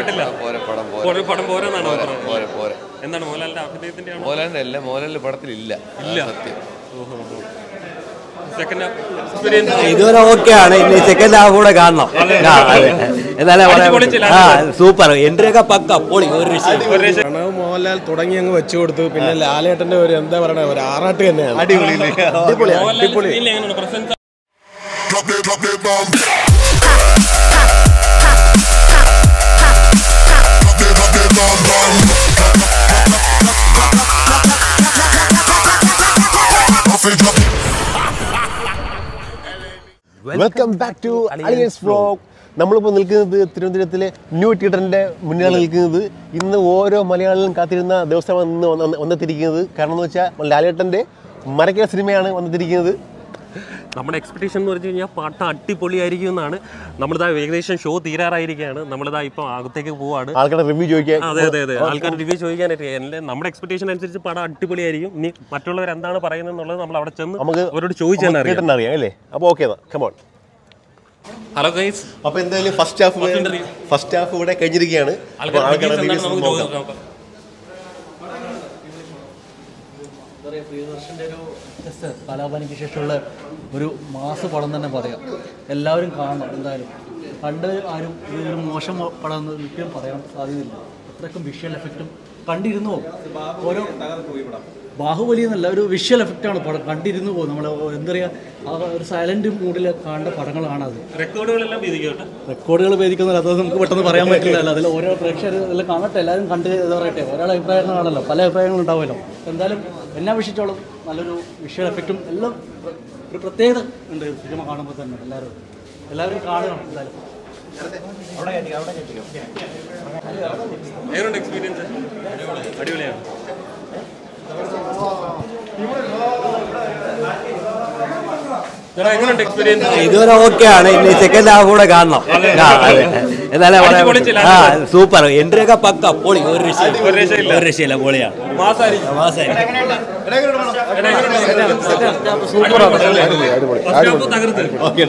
ഇഷ്ടപ്പെട്ടില്ല പോരെ പടം പോരെ പോരെ പടം പോരെന്നാണോ പോരെ പറഞ്ഞത് പോരെ പോരെ എന്താണ് മോഹൻലാലിന്റെ അഭിനയത്തിന്റെ ആണോ മോഹൻലാലിന്റെ അല്ല മോഹൻലാലിന്റെ പടത്തിലില്ല ഇല്ല. അതാണ് സത്യം സെക്കൻഡ് എക്സ്പീരിയൻസ് ഇതുവരെ ഓക്കെ ആണ് ഇനി സെക്കൻഡ് ഹാഫ് കൂടെ കാണണം ആ, അതെ. എന്നാലേ പറയാൻ പൊളിച്ച് പറ്റൂ. ആ സൂപ്പർ എൻട്രി ഒക്കെ പക്ക പൊളി ഒരു രക്ഷയും പ്രണവ് മോഹൻലാൽ തുടങ്ങി അങ്ങ് വെച്ചു കൊടുത്തു പിന്നെ ലാലേട്ടന്റെ ഒരു എന്താ പറയണ ഒരു ആറാട്ട് തന്നെയാണ് മോഹൻലാൽ സ്ക്രീനിൽ എങ്ങനെയാണ് presence Drop it, drop it, bomb. Drop it, drop it, bomb, bomb. Drop it, drop it. Welcome back to അലിയൻസ് വ്ലോഗ് നമ്മളിപ്പോൾ നിൽക്കുന്നത് തിരുവനന്തപുരത്തിലെ ന്യൂ തിയേറ്ററിന്റെ മുന്നിലാണ് നിൽക്കുന്നത് ഇന്ന് ഓരോ മലയാളികളും കാത്തിരുന്ന ദിവസമാണ് ഇന്ന് വന്ന് വന്നെത്തിയിരിക്കുന്നത് കാരണം എന്ന് വെച്ചാൽ ലാലേട്ടന്റെ മരക്കര സിനിമയാണ് വന്നെത്തിയിരിക്കുന്നത് നമ്മുടെ എക്സ്പെക്ടേഷൻ എന്ന് പറഞ്ഞു കഴിഞ്ഞാൽ പാട്ട് അടിപൊളിയായിരിക്കും എന്നാണ് നമ്മളിതാ ഏകദേശം ഷോ തീരാറായിരിക്കുകയാണ് നമ്മളിതാ ഇപ്പം അകത്തേക്ക് പോവാണ് ആൾക്കാരുടെ റിവ്യൂ ചോദിക്കാൻ അതെ അതെ അതെ ആൾക്കാർ റിവ്യൂ ചോദിക്കാനായിട്ട് എൻ്റെ നമ്മുടെ എക്സ്പെക്ടേഷൻ അനുസരിച്ച് പടം അടിപൊളിയായിരിക്കും ഇനി മറ്റുള്ളവർ എന്താണ് പറയുന്നത് എന്നുള്ളത് നമ്മൾ അവിടെ ചെന്ന് നമുക്ക് അവരോട് ചോദിച്ചു തന്നെ അറിയാം കേട്ടെന്ന് അറിയാം അല്ലേ അപ്പോൾ ഓക്കെ കമോൺ ഹലോ ഗൈസ് അപ്പോൾ എന്തായാലും ഫസ്റ്റ് ഹാഫ് ഫസ്റ്റ് ഹാഫ് ഇവിടെ കഴിഞ്ഞിരിക്കുകയാണ് അപ്പോൾ ആൾക്കാരുടെ റിവ്യൂസ് നോക്കാം പ്രിയദർശൻ്റെ ഒരു വ്യത്യസ്ത കലാപാനിക്ക് ശേഷമുള്ള ഒരു മാസ പടം തന്നെ പറയാം എല്ലാവരും കാണണം എന്തായാലും കണ്ട് ആരും ഇത് ഒരു മോശം പടം എന്ന് ഒരിക്കലും പറയാൻ സാധ്യതയില്ല അത്രയ്ക്കും വിഷ്വൽ എഫക്റ്റും കണ്ടിരുന്നു പോകും ഓരോ ബാഹുബലി എന്നല്ല ഒരു വിഷ്വൽ എഫക്റ്റാണ് പടം കണ്ടിരുന്നു പോകും നമ്മൾ എന്താ പറയുക ആ ഒരു സൈലന്റ് മൂഡിൽ കാണേണ്ട പടങ്ങളാണ് അത് റെക്കോർഡുകളെല്ലാം വിധിക്കട്ടെ റെക്കോർഡുകൾ ഭേദിക്കുന്നില്ല അത് നമുക്ക് പെട്ടെന്ന് പറയാൻ പറ്റില്ല അതിൽ ഓരോ പ്രേക്ഷകർ ഇതെല്ലാം കാണട്ടെ എല്ലാവരും കണ്ട് എന്താ പറയട്ടെ ഒരാളെ അഭിപ്രായങ്ങളാണല്ലോ പല അഭിപ്രായങ്ങളും ഉണ്ടാവുമല്ലോ എന്തായാലും എന്നെ അപേക്ഷിച്ചോളം നല്ലൊരു വിഷ്വൽ എഫക്റ്റും എല്ലാം ഒരു പ്രത്യേകത ഉണ്ട് സിനിമ കാണുമ്പോൾ തന്നെ എല്ലാവരും എല്ലാവരും കാണണം എന്തായാലും എങ്ങനെയുണ്ട് എക്സ്പീരിയൻസ് അടിപൊളിയാണ് ചേട്ടാ എങ്ങനെയുണ്ട് എക്സ്പീരിയൻസ് ഇതുവരെ ഓക്കെ ആണ് ഇനി സെക്കൻഡ് ഹാഫ് കൂടെ കാണണം ആ, അതെ. എന്നാലേ പറയാൻ പൊളിച്ച് പറ്റൂ. ആ സൂപ്പർ എൻട്രി ഒക്കെ പക്ക പൊളി ഒരു രക്ഷയും ഒരു രക്ഷയില്ല. ഒരു രക്ഷയില്ല പൊളിയാണ് മാസായിരിക്കും സൂപ്പറാണ് ഫസ്റ്റ് ഹാഫ് തകർത്ത്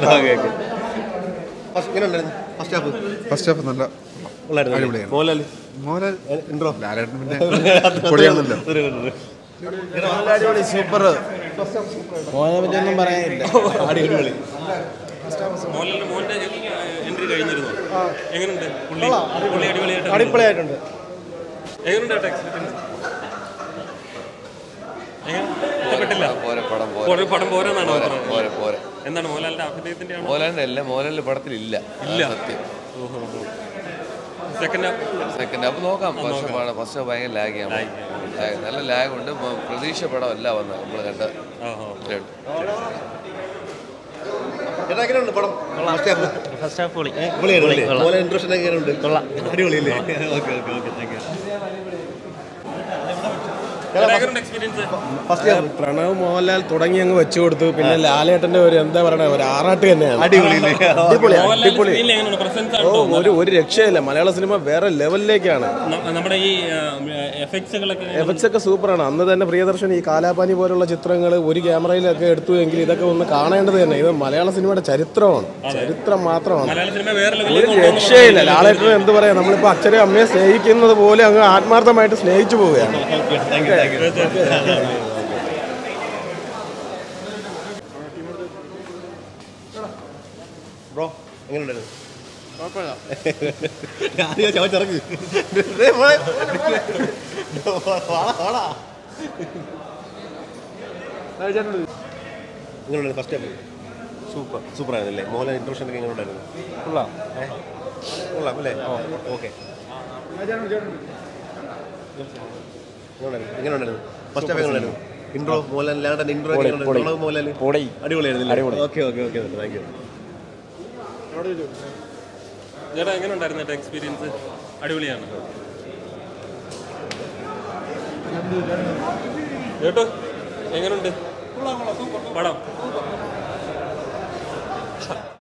ഫസ്റ്റ് ഹാഫ് ഫസ്റ്റ് ഹാഫ് നല്ല അടിപൊളിയാണ്. മോഹൻലാൽ മോഹൻലാൽ ഇൻട്രോ ലാലേട്ടൻ പിന്നെ പൊളിയാണല്ലോ അടിപൊളി സൂപ്പർ മോഹനെ പറ്റിയൊന്നും പറയാനില്ല അടിപൊളി മോഹൻലാലിന്റെ മോന്റെ എൻട്രി കഴിഞ്ഞിരുന്നു എങ്ങനെയുണ്ട് പുള്ളി പുള്ളി അടിപൊളിയായിട്ട് അടിപൊളിയായിട്ടുണ്ട് എങ്ങനെയുണ്ട് ചേട്ടാ എക്സ്പീരിയൻസ് എങ്ങനെ ഇഷ്ടപ്പെട്ടില്ല പോരെ പടം പോരെ പോരെ പടം പോരെന്നാണോ പോരെ പറഞ്ഞത് പോരെ പോരെ എന്താണ് മോഹൻലാലിന്റെ അഭിനയത്തിന്റെ ആണോ മോഹൻലാലിന്റെ അല്ല മോഹൻലാലിന്റെ പടത്തിലില്ല ഇല്ല. അതാണ് സത്യം സെക്കൻഡ് സെക്കൻഡ് ഹാഫ് നോക്കാം ഫസ്റ്റ് പടം ഫസ്റ്റ് ഭയങ്കര ലാഗാണ് നല്ല ലാഗ് ഉണ്ട് മ- പ്രതീക്ഷ പടം അല്ല വന്നത് നമ്മൾ കണ്ട രണ്ട്. എങ്ങനെയുണ്ട് പടം ഫസ്റ്റ് ഹാഫ് ഫസ്റ്റ് ഹാഫ് പൊളി പൊളിയാണ് മോഹൻ ഇൻട്രസ്റ്റ് എങ്ങനെയുണ്ട് അടിപൊളിയല്ലേ okay okay okay thank you എങ്ങനെയുണ്ട് experience first half Pranav Mohanlal തുടങ്ങി അങ്ങ് വെച്ചു കൊടുത്തു പിന്നെ ലാലേട്ടന്റെ ഒരു എന്താ പറയണ ഒരു ആറാട്ട് തന്നെയാണ് അടിപൊളിയല്ലേ അടിപൊളി മോഹൻലാൽ അടിപൊളി സ്ക്രീനിൽ എങ്ങനെയാണ് പ്രസൻസ് ഓ ഒരു ഒരു രക്ഷയില്ല മലയാള സിനിമ വേറെ ലെവലിലേക്കാണ് നമ്മുടെ ഈ എഫക്ട്സുകളൊക്കെ എഫക്ട്സ് ഒക്കെ സൂപ്പറാണ് അന്ന് തന്നെ പ്രിയദർശൻ ഈ കാലാപാനി പോലുള്ള ചിത്രങ്ങൾ ഒരു ക്യാമറയിലൊക്കെ എടുത്തു എങ്കിൽ ഇതൊക്കെ ഒന്ന് കാണേണ്ടത് തന്നെ ഇത് മലയാള സിനിമയുടെ ചരിത്രമാണ് ചരിത്രം മാത്രമാണ് മലയാള സിനിമ വേറെ ഒരു ലെവലിൽ രക്ഷയില്ല ലാലേട്ടൻ എന്ത് പറയാ നമ്മളിപ്പോ അച്ഛനെ അമ്മയെ സ്നേഹിക്കുന്നത് പോലെ അങ്ങ് ആത്മാർത്ഥമായിട്ട് സ്നേഹിച്ചു പോവുകയാണ് ബ്രോ എങ്ങനെയുണ്ടായിരുന്നു എങ്ങനെയുണ്ടായിരുന്നു ഫസ്റ്റ് ടൈം സൂപ്പർ സൂപ്പർ ആയിരുന്നല്ലേ മോഹൻലാൽ ഇൻട്രോഷൻ ഒക്കെ എങ്ങനെ ഉണ്ടായിരുന്നു കൊള്ളാം ഏ? കൊള്ളാം അല്ലേ ഓക്കെ എങ്ങനെ ഉണ്ടായിരുന്നു ഫസ്റ്റ് ഹാഫ് എങ്ങനെ ഉണ്ടായിരുന്നു intro Mohanlal land intro Mohanlal അടിപൊളിയായിരുന്നു okay okay okay thank you ചേട്ടാ എങ്ങനെ ഉണ്ടായിരുന്നു എക്സ്പീരിയൻസ് അടിപൊളിയാണ് കേട്ടോ എങ്ങനെയുണ്ട് പടം